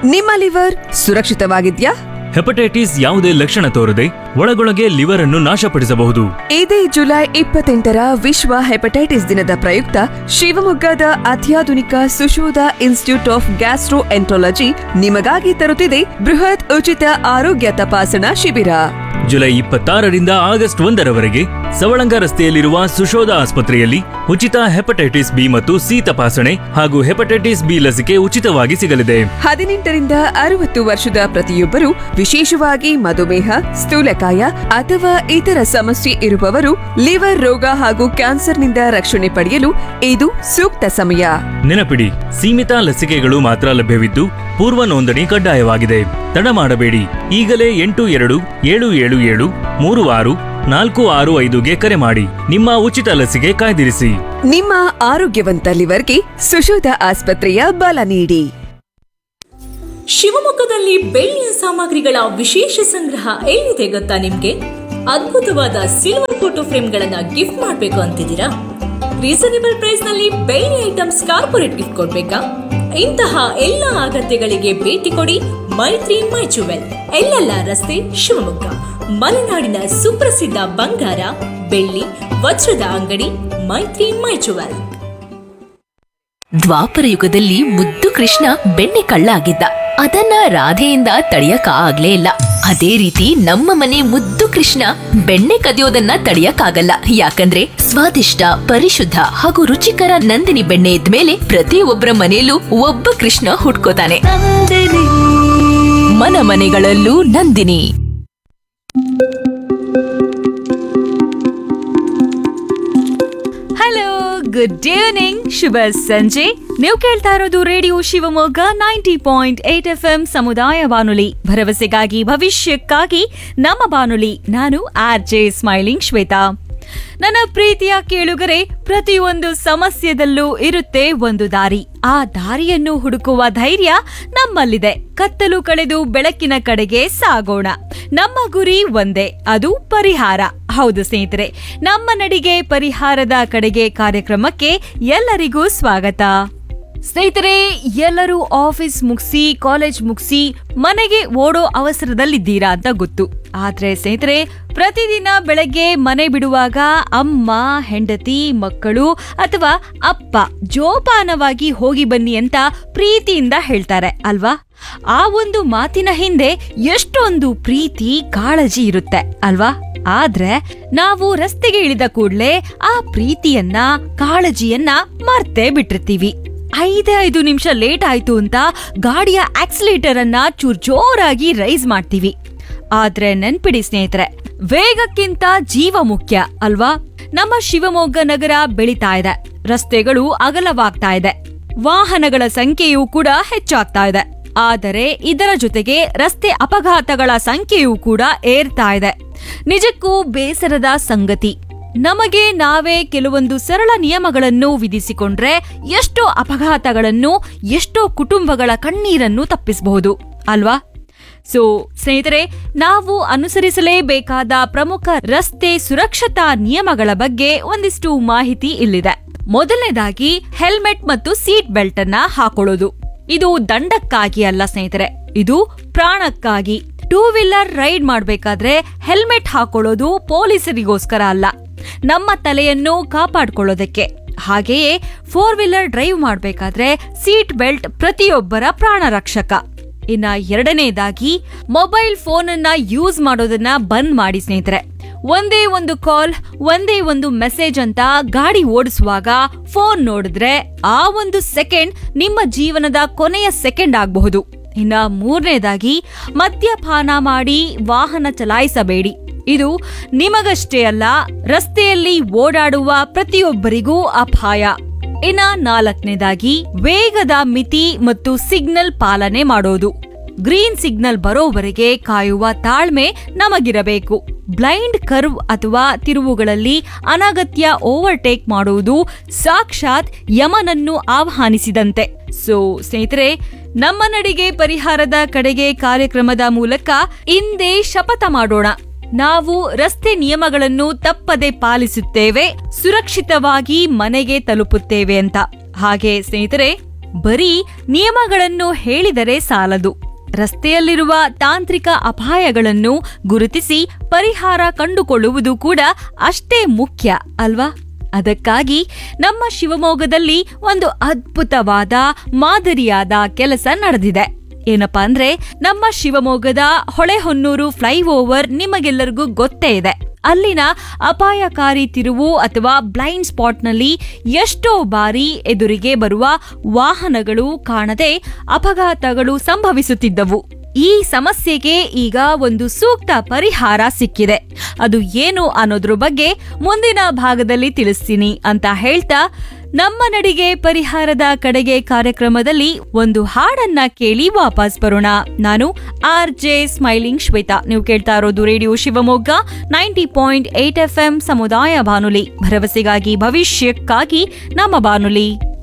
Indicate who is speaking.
Speaker 1: ನಿಮ್ಮ liver ಸುರಕ್ಷಿತವಾಗಿದ್ಯಾ
Speaker 2: hepatitis ಯಾವುದೇ ಲಕ್ಷಣ ತೋರದೆ ಒಳಗೊಳಗೆ ಲಿವರ್ ಅನ್ನು ನಾಶಪಡಿಸಬಹುದು
Speaker 1: ಇದೇ ಜುಲೈ ಇಪ್ಪತ್ತೆಂಟರ ವಿಶ್ವ ಹೆಪಟೈಟಿಸ್ ದಿನದ ಪ್ರಯುಕ್ತ ಶಿವಮೊಗ್ಗದ ಅತ್ಯಾಧುನಿಕ Sushodha Institute of Gastroenterology ನಿಮಗಾಗಿ ತರುತ್ತಿದೆ ಬೃಹತ್ ಉಚಿತ ಆರೋಗ್ಯ ತಪಾಸಣಾ ಶಿಬಿರ
Speaker 2: ಜುಲೈ ಇಪ್ಪತ್ತಾರರಿಂದ ಆಗಸ್ಟ್ ಒಂದರವರೆಗೆ ಸವಳಂಗ ರಸ್ತೆಯಲ್ಲಿರುವ ಸುಶೋಧ ಆಸ್ಪತ್ರೆಯಲ್ಲಿ ಉಚಿತ ಹೆಪಟೈಟಿಸ್ ಬಿ ಮತ್ತು ಸಿ ತಪಾಸಣೆ ಹಾಗೂ ಹೆಪಟೈಟಿಸ್ ಬಿ ಲಸಿಕೆ ಉಚಿತವಾಗಿ ಸಿಗಲಿದೆ
Speaker 1: ಹದಿನೆಂಟರಿಂದ ಅರವತ್ತು ವರ್ಷದ ಪ್ರತಿಯೊಬ್ಬರು ವಿಶೇಷವಾಗಿ ಮಧುಮೇಹ ಸ್ಥೂಲಕಾಯ ಅಥವಾ ಇತರ ಸಮಸ್ಯೆ ಇರುವವರು ಲಿವರ್ ರೋಗ ಹಾಗೂ ಕ್ಯಾನ್ಸರ್ನಿಂದ ರಕ್ಷಣೆ ಪಡೆಯಲು ಇದು ಸೂಕ್ತ ಸಮಯ
Speaker 2: ನೆನಪಿಡಿ ಸೀಮಿತ ಲಸಿಕೆಗಳು ಮಾತ್ರ ಲಭ್ಯವಿದ್ದು ಪೂರ್ವ ನೋಂದಣಿ ಕಡ್ಡಾಯವಾಗಿದೆ ತಡ ಮಾಡಬೇಡಿ ಈಗಲೇ ಎಂಟು ಎರಡು ಏಳು ಏಳು ಏಳು ಮೂರು ಆರು ನಾಲ್ಕು ಆರು ಐದುಗೆ ಕರೆ ಮಾಡಿ ನಿಮ್ಮ ಉಚಿತ ಲಸಿಕೆ ಕಾಯ್ದಿರಿಸಿ
Speaker 1: ನಿಮ್ಮ ಆರೋಗ್ಯವಂತ ಲಿವರ್ಗೆ ಸುಶೋಧ ಆಸ್ಪತ್ರೆಯ ಬಲ ನೀಡಿ
Speaker 3: ಶಿವಮೊಗ್ಗದಲ್ಲಿ ಬೆಳ್ಳಿಯ ಸಾಮಗ್ರಿಗಳ ವಿಶೇಷ ಸಂಗ್ರಹ ಎಲ್ಲಿದೆ ಗೊತ್ತಾ ನಿಮ್ಗೆ ಅದ್ಭುತವಾದ ಸಿಲ್ವರ್ ಫೋಟೋ ಫ್ರೇಮ್ಗಳನ್ನ ಗಿಫ್ಟ್ ಮಾಡ್ಬೇಕು ಅಂತಿದ್ದೀರಾ ರೀಸನೇಬಲ್ ಪ್ರೈಸ್ ನಲ್ಲಿ ಬೆಳ್ಳಿ ಐಟಮ್ಸ್ ಕಾರ್ಪೊರೇಟ್ ಗಿಫ್ಟ್ ಕೊಡ್ಬೇಕಾ ಇಂತಹ ಎಲ್ಲ ಅಗತ್ಯಗಳಿಗೆ ಭೇಟಿ ಕೊಡಿ ಮೈತ್ರಿ ಮೈ ಜುವೆಲ್ ಎಲ್ಲೆಲ್ಲ ರಸ್ತೆ ಶಿವಮೊಗ್ಗ ಮಲೆನಾಡಿನ ಸುಪ್ರಸಿದ್ಧ ಬಂಗಾರ ಬೆಳ್ಳಿ ವಜ್ರದ ಅಂಗಡಿ ಮೈತ್ರಿ ಮೈ ಜುವೆಲ್
Speaker 4: ದ್ವಾಪರ ಯುಗದಲ್ಲಿ ಮುದ್ದು ಕೃಷ್ಣ ಬೆಣ್ಣೆ ಕಳ್ಳ ಆಗಿದ್ದ ಅದನ್ನ ರಾಧೆಯಿಂದ ತಡೆಯಕ ಆಗ್ಲೇ ಇಲ್ಲ ಅದೇ ರೀತಿ ನಮ್ಮ ಮನೆ ಮುದ್ದು ಕೃಷ್ಣ ಬೆಣ್ಣೆ ಕದಿಯೋದನ್ನ ತಡೆಯಕ್ಕಾಗಲ್ಲ ಯಾಕಂದ್ರೆ ಸ್ವಾದಿಷ್ಟ ಪರಿಶುದ್ಧ ಹಾಗೂ ರುಚಿಕರ ನಂದಿನಿ ಬೆಣ್ಣೆ ಇದ್ಮೇಲೆ ಪ್ರತಿಯೊಬ್ಬರ ಮನೆಯಲ್ಲೂ ಒಬ್ಬ ಕೃಷ್ಣ ಹುಟ್ಕೋತಾನೆ ಮನ ಮನೆಗಳಲ್ಲೂ ನಂದಿನಿ
Speaker 5: ಹಲೋ ಗುಡ್ ಈವ್ನಿಂಗ್ ಶುಭ ಸಂಜೆ ನೀವು ಕೇಳ್ತಾ ಇರೋದು radio Shivamogga ninety point eight F M ಸಮುದಾಯ ಬಾನುಲಿ ಭರವಸೆಗಾಗಿ ಭವಿಷ್ಯಕ್ಕಾಗಿ ನಮ್ಮ ಬಾನುಲಿ ನಾನು ಆರ್ ಜೆ ಸ್ಮೈಲಿಂಗ್ ಶ್ವೇತಾ ನನ್ನ ಪ್ರೀತಿಯ ಕೇಳುಗರೆ ಪ್ರತಿಯೊಂದು ಸಮಸ್ಯೆದಲ್ಲೂ ಇರುತ್ತೆ ಒಂದು ದಾರಿ ಆ ದಾರಿಯನ್ನು ಹುಡುಕುವ ಧೈರ್ಯ ನಮ್ಮಲ್ಲಿದೆ ಕತ್ತಲು ಕಳೆದು ಬೆಳಕಿನ ಕಡೆಗೆ ಸಾಗೋಣ ನಮ್ಮ ಗುರಿ ಒಂದೇ ಅದು ಪರಿಹಾರ ಹೌದು ಸ್ನೇಹಿತರೆ ನಮ್ಮ ನಡಿಗೆ ಪರಿಹಾರದ ಕಡೆಗೆ ಕಾರ್ಯಕ್ರಮಕ್ಕೆ ಎಲ್ಲರಿಗೂ ಸ್ವಾಗತ ಸ್ನೇಹಿತರೆ ಎಲ್ಲರೂ ಆಫೀಸ್ ಮುಗಿಸಿ ಕಾಲೇಜ್ ಮುಗಿಸಿ ಮನೆಗೆ ಓಡೋ ಅವಸರದಲ್ಲಿದ್ದೀರಾ ಅಂತ ಗೊತ್ತು ಆದ್ರೆ ಸ್ನೇಹಿತರೆ ಪ್ರತಿದಿನ ಬೆಳಗ್ಗೆ ಮನೆ ಬಿಡುವಾಗ ಅಮ್ಮ ಹೆಂಡತಿ ಮಕ್ಕಳು ಅಥವಾ ಅಪ್ಪ ಜೋಪಾನವಾಗಿ ಹೋಗಿ ಬನ್ನಿ ಅಂತ ಪ್ರೀತಿಯಿಂದ ಹೇಳ್ತಾರೆ ಅಲ್ವಾ ಆ ಒಂದು ಮಾತಿನ ಹಿಂದೆ ಎಷ್ಟೊಂದು ಪ್ರೀತಿ ಕಾಳಜಿ ಇರುತ್ತೆ ಅಲ್ವಾ ಆದ್ರೆ ನಾವು ರಸ್ತೆಗೆ ಇಳಿದ ಕೂಡ್ಲೆ ಆ ಪ್ರೀತಿಯನ್ನ ಕಾಳಜಿಯನ್ನ ಮರ್ತೇ ಬಿಟ್ಟಿರ್ತೀವಿ ಐದೇ ಐದು ನಿಮಿಷ ಲೇಟ್ ಆಯ್ತು ಅಂತ ಗಾಡಿಯ ಆಕ್ಸಿಲೇಟರ್ ಅನ್ನ ಚೂರ್ ಜೋರಾಗಿ ರೈಸ್ ಮಾಡ್ತೀವಿ ಆದ್ರೆ ನೆನ್ಪಿಡಿ ಸ್ನೇಹಿತರೆ ವೇಗಕ್ಕಿಂತ ಜೀವ ಮುಖ್ಯ ಅಲ್ವಾ ನಮ್ಮ ಶಿವಮೊಗ್ಗ ನಗರ ಬೆಳಿತಾ ಇದೆ ರಸ್ತೆಗಳು ಅಗಲವಾಗ್ತಾ ಇದೆ ವಾಹನಗಳ ಸಂಖ್ಯೆಯೂ ಕೂಡ ಹೆಚ್ಚಾಗ್ತಾ ಇದೆ ಆದರೆ ಇದರ ಜೊತೆಗೆ ರಸ್ತೆ ಅಪಘಾತಗಳ ಸಂಖ್ಯೆಯೂ ಕೂಡ ಏರ್ತಾ ಇದೆ ನಿಜಕ್ಕೂ ಬೇಸರದ ಸಂಗತಿ ನಮಗೆ ನಾವೇ ಕೆಲವೊಂದು ಸರಳ ನಿಯಮಗಳನ್ನು ವಿಧಿಸಿಕೊಂಡ್ರೆ ಎಷ್ಟೋ ಅಪಘಾತಗಳನ್ನು ಎಷ್ಟೋ ಕುಟುಂಬಗಳ ಕಣ್ಣೀರನ್ನು ತಪ್ಪಿಸಬಹುದು ಅಲ್ವಾ ಸೊ ಸ್ನೇಹಿತರೆ ನಾವು ಅನುಸರಿಸಲೇಬೇಕಾದ ಪ್ರಮುಖ ರಸ್ತೆ ಸುರಕ್ಷತಾ ನಿಯಮಗಳ ಬಗ್ಗೆ ಒಂದಿಷ್ಟು ಮಾಹಿತಿ ಇಲ್ಲಿದೆ ಮೊದಲನೇದಾಗಿ ಹೆಲ್ಮೆಟ್ ಮತ್ತು ಸೀಟ್ ಬೆಲ್ಟ್ ಅನ್ನ ಹಾಕೊಳ್ಳೋದು ಇದು ದಂಡಕ್ಕಾಗಿ ಅಲ್ಲ ಸ್ನೇಹಿತರೆ ಇದು ಪ್ರಾಣಕ್ಕಾಗಿ ಟೂ ವೀಲರ್ ರೈಡ್ ಮಾಡ್ಬೇಕಾದ್ರೆ ಹೆಲ್ಮೆಟ್ ಹಾಕೊಳ್ಳೋದು ಪೊಲೀಸರಿಗೋಸ್ಕರ ಅಲ್ಲ ನಮ್ಮ ತಲೆಯನ್ನು ಕಾಪಾಡ್ಕೊಳ್ಳೋದಕ್ಕೆ ಹಾಗೆಯೇ ಫೋರ್ ವೀಲರ್ ಡ್ರೈವ್ ಮಾಡ್ಬೇಕಾದ್ರೆ ಸೀಟ್ ಬೆಲ್ಟ್ ಪ್ರತಿಯೊಬ್ಬರ ಪ್ರಾಣ ರಕ್ಷಕ ಇನ್ನ ಎರಡನೇದಾಗಿ ಮೊಬೈಲ್ ಫೋನ್ ಅನ್ನ ಯೂಸ್ ಮಾಡೋದನ್ನ ಬಂದ್ ಮಾಡಿ ಸ್ನೇಹಿತರೆ ಒಂದೇ ಒಂದು ಕಾಲ್ ಒಂದೇ ಒಂದು ಮೆಸೇಜ್ ಅಂತ ಗಾಡಿ ಓಡಿಸುವಾಗ ಫೋನ್ ನೋಡಿದ್ರೆ ಆ ಒಂದು ಸೆಕೆಂಡ್ ನಿಮ್ಮ ಜೀವನದ ಕೊನೆಯ ಸೆಕೆಂಡ್ ಆಗಬಹುದು ಇನ್ನ ಮೂರನೇದಾಗಿ ಮದ್ಯಪಾನ ಮಾಡಿ ವಾಹನ ಚಲಾಯಿಸಬೇಡಿ ಇದು ನಿಮಗಷ್ಟೇ ಅಲ್ಲ ರಸ್ತೆಯಲ್ಲಿ ಓಡಾಡುವ ಪ್ರತಿಯೊಬ್ಬರಿಗೂ ಅಪಾಯ ಇನ್ನ ನಾಲ್ಕನೇದಾಗಿ ವೇಗದ ಮಿತಿ ಮತ್ತು ಸಿಗ್ನಲ್ ಪಾಲನೆ ಮಾಡೋದು ಗ್ರೀನ್ ಸಿಗ್ನಲ್ ಬರೋವರೆಗೆ ಕಾಯುವ ತಾಳ್ಮೆ ನಮಗಿರಬೇಕು ಬ್ಲೈಂಡ್ ಕರ್ವ್ ಅಥವಾ ತಿರುವುಗಳಲ್ಲಿ ಅನಗತ್ಯ ಓವರ್ಟೇಕ್ ಮಾಡುವುದು ಸಾಕ್ಷಾತ್ ಯಮನನ್ನು ಆಹ್ವಾನಿಸಿದಂತೆ ಸೊ ಸ್ನೇಹಿತರೆ ನಮ್ಮ ನಡಿಗೆ ಪರಿಹಾರದ ಕಡೆಗೆ ಕಾರ್ಯಕ್ರಮದ ಮೂಲಕ ಇಂದೇ ಶಪಥ ಮಾಡೋಣ ನಾವು ರಸ್ತೆ ನಿಯಮಗಳನ್ನು ತಪ್ಪದೆ ಪಾಲಿಸುತ್ತೇವೆ ಸುರಕ್ಷಿತವಾಗಿ ಮನೆಗೆ ತಲುಪುತ್ತೇವೆ ಅಂತ ಹಾಗೆ ಸ್ನೇಹಿತರೆ ಬರೀ ನಿಯಮಗಳನ್ನು ಹೇಳಿದರೆ ಸಾಲದು ರಸ್ತೆಯಲ್ಲಿರುವ ತಾಂತ್ರಿಕ ಅಪಾಯಗಳನ್ನು ಗುರುತಿಸಿ ಪರಿಹಾರ ಕಂಡುಕೊಳ್ಳುವುದು ಕೂಡ ಅಷ್ಟೇ ಮುಖ್ಯ ಅಲ್ವಾ ಅದಕ್ಕಾಗಿ ನಮ್ಮ ಶಿವಮೊಗ್ಗದಲ್ಲಿ ಒಂದು ಅದ್ಭುತವಾದ ಮಾದರಿಯಾದ ಕೆಲಸ ನಡೆದಿದೆ ಏನಪ್ಪಾ ಅಂದ್ರೆ ನಮ್ಮ ಶಿವಮೊಗ್ಗದ ಹೊಳೆಹೊನ್ನೂರು ಫ್ಲೈಓವರ್ ನಿಮಗೆಲ್ಲರಿಗೂ ಗೊತ್ತೇ ಇದೆ ಅಲ್ಲಿನ ಅಪಾಯಕಾರಿ ತಿರುವು ಅಥವಾ ಬ್ಲೈಂಡ್ ಸ್ಪಾಟ್ನಲ್ಲಿ ಎಷ್ಟೋ ಬಾರಿ ಎದುರಿಗೆ ಬರುವ ವಾಹನಗಳು ಕಾಣದೆ ಅಪಘಾತಗಳು ಸಂಭವಿಸುತ್ತಿದ್ದವು ಈ ಸಮಸ್ಯೆಗೆ ಈಗ ಒಂದು ಸೂಕ್ತ ಪರಿಹಾರ ಸಿಕ್ಕಿದೆ ಅದು ಏನು ಅನ್ನೋದ್ರ ಬಗ್ಗೆ ಮುಂದಿನ ಭಾಗದಲ್ಲಿ ತಿಳಿಸ್ತೀನಿ ಅಂತ ಹೇಳ್ತಾ ನಮ್ಮ ನಡಿಗೆ ಪರಿಹಾರದ ಕಡೆಗೆ ಕಾರ್ಯಕ್ರಮದಲ್ಲಿ ಒಂದು ಹಾಡನ್ನ ಕೇಳಿ ವಾಪಸ್ ಬರೋಣ ನಾನು ಆರ್ ಜೆ ಸ್ಮೈಲಿಂಗ್ ಶ್ವೇತಾ ನೀವು ಕೇಳ್ತಾ ಇರೋದು radio Shivamogga ninety point eight F M ಸಮುದಾಯ ಬಾನುಲಿ ಭರವಸೆಗಾಗಿ ಭವಿಷ್ಯಕ್ಕಾಗಿ ನಮ್ಮ ಬಾನುಲಿ